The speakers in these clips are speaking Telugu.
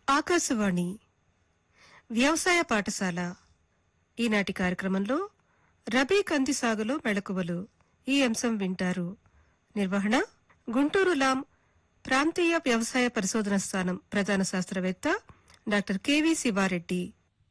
ఆకాశవాణి వ్యవసాయ పాఠశాల ఈనాటి కార్యక్రమంలో రబీ కంది సాగులో మెళకువలు ఈ అంశం వింటారు నిర్వహణ గుంటూరు లాం ప్రాంతీయ వ్యవసాయ పరిశోధన స్థానం ప్రధాన శాస్త్రవేత్త డాక్టర్ కెవి శివారెడ్డి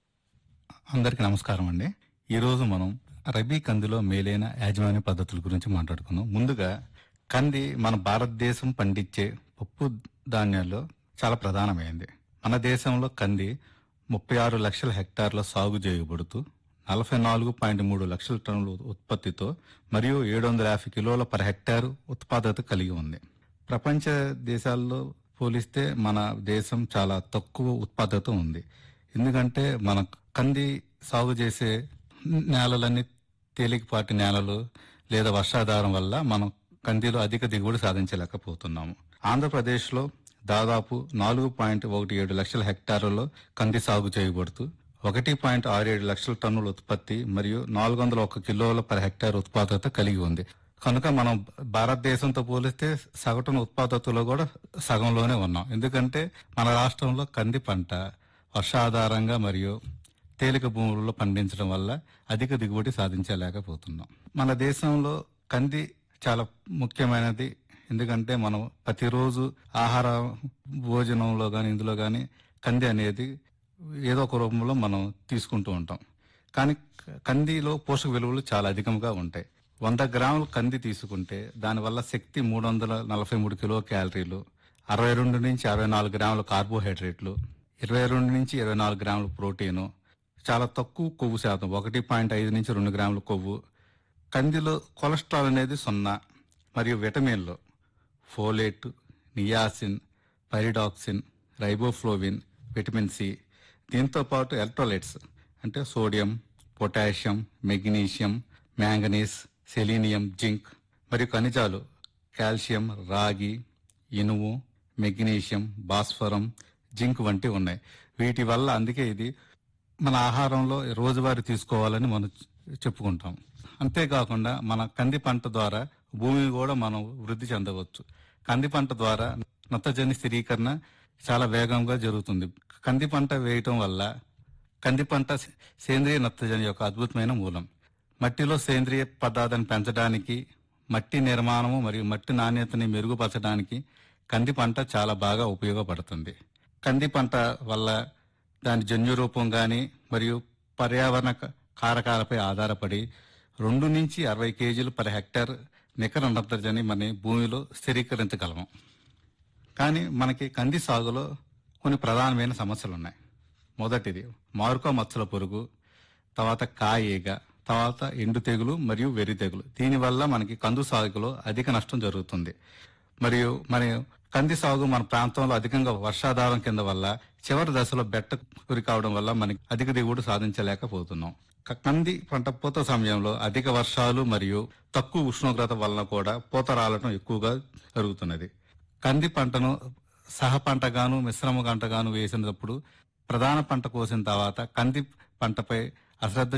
అందరికీ నమస్కారం అండి ఈరోజు మనం రబీ కందిలో మేలైన యాజమాన్య పద్ధతుల గురించి మాట్లాడుకుందాం ముందుగా కంది మన భారతదేశం పండించే పప్పు ధాన్యాల్లో చాలా ప్రధానమైంది మన దేశంలో కంది ముప్పై ఆరు లక్షల హెక్టార్ల సాగు చేయబడుతూ నలభై నాలుగు పాయింట్ మూడు లక్షల టన్నుల ఉత్పత్తితో మరియు ఏడు వందల యాభై కిలోల పర్ హెక్టార్ ఉత్పాదకత కలిగి ఉంది ప్రపంచ దేశాల్లో పోలిస్తే మన దేశం చాలా తక్కువ ఉత్పాదకత ఉంది ఎందుకంటే మన కంది సాగు చేసే నేలలన్నీ తేలికపాటి నేలలు లేదా వర్షాధారం వల్ల మనం కందిలో అధిక దిగుబడి సాధించలేకపోతున్నాము ఆంధ్రప్రదేశ్లో దాదాపు నాలుగు పాయింట్ ఒకటి ఏడు లక్షల హెక్టార్లలో కంది సాగు చేయబడుతూ ఒకటి పాయింట్ ఆరు ఏడు లక్షల టన్నుల ఉత్పత్తి మరియు నాలుగు వందల ఒక కిలోల పర్ హెక్టార్ ఉత్పాదకత కలిగి ఉంది కనుక మనం భారతదేశంతో పోలిస్తే సగటున ఉత్పాదకతలో కూడా సగంలోనే ఉన్నాం ఎందుకంటే మన రాష్ట్రంలో కంది పంట వర్షాధారంగా మరియు తేలిక భూములలో పండించడం వల్ల అధిక దిగుబడి సాధించలేకపోతున్నాం మన దేశంలో కంది చాలా ముఖ్యమైనది ఎందుకంటే మనం ప్రతిరోజు ఆహార భోజనంలో కానీ ఇందులో కానీ కంది అనేది ఏదో ఒక రూపంలో మనం తీసుకుంటూ ఉంటాం కానీ కందిలో పోషక విలువలు చాలా అధికంగా ఉంటాయి వంద గ్రాములు కంది తీసుకుంటే దానివల్ల శక్తి మూడు వందల నలభై మూడు కిలో క్యాలరీలు అరవై రెండు నుంచి అరవై నాలుగు గ్రాముల కార్బోహైడ్రేట్లు ఇరవై రెండు నుంచి ఇరవై నాలుగు గ్రాముల ప్రోటీను చాలా తక్కువ కొవ్వు శాతం ఒకటి పాయింట్ ఐదు నుంచి రెండు గ్రాముల కొవ్వు కందిలో కొలెస్ట్రాల్ అనేది సున్నా మరియు విటమిన్లు folate niacin pyridoxine riboflavin vitamin C దీంతో పాటు ఎలక్ట్రోలైట్స్ అంటే sodium potassium magnesium manganese selenium zinc మరియు ఖనిజాలు కాల్షియం రాగి ఇనుము మెగ్నీషియం భాస్వరం జింక్ వంటి ఉన్నాయి వీటి వల్ల అందుకే ఇది మన ఆహారంలో రోజువారీ తీసుకోవాలని మనం చెప్పుకుంటాం అంతేకాకుండా మన కంది పంట ద్వారా భూమిని కూడా మనం వృద్ధి చెందవచ్చు కంది పంట ద్వారా నత్తజని స్థిరీకరణ చాలా వేగంగా జరుగుతుంది కంది పంట వేయటం వల్ల కంది పంట సేంద్రియ నత్తజని యొక్క అద్భుతమైన మూలం మట్టిలో సేంద్రియ పదార్థాన్ని పెంచడానికి మట్టి నిర్మాణము మరియు మట్టి నాణ్యతని మెరుగుపరచడానికి కంది పంట చాలా బాగా ఉపయోగపడుతుంది కంది పంట వల్ల దాని జన్యు రూపం కానీ మరియు పర్యావరణ క- కారకాలపై ఆధారపడి రెండు నుంచి అరవై కేజీలు పర్ హెక్టార్ నికర నత్రజని మన భూమిలో స్థిరీకరించగలము కానీ మనకి కంది సాగులో కొన్ని ప్రధానమైన సమస్యలు ఉన్నాయి మొదటిది మారుక మచ్చల పురుగు తర్వాత కాయేగ తర్వాత ఎండు తెగులు మరియు వెర్రి తెగులు దీనివల్ల మనకి కందు సాగులో అధిక నష్టం జరుగుతుంది మరియు మరి కంది సాగు మన ప్రాంతంలో అధికంగా వర్షాధారం కింద వల్ల చివరి దశలో బెట్ట గురి కావడం వల్ల మనకి అధిక దిగుబడి సాధించలేకపోతున్నాం క- కంది పంట పూత సమయంలో అధిక వర్షాలు మరియు తక్కువ ఉష్ణోగ్రత వలన కూడా పూత రాలటం ఎక్కువగా జరుగుతున్నది కంది పంటను సహ పంటగాను మిశ్రమ పంటగాను వేసినప్పుడు ప్రధాన పంట కోసిన తర్వాత కంది పంటపై అశ్రద్ధ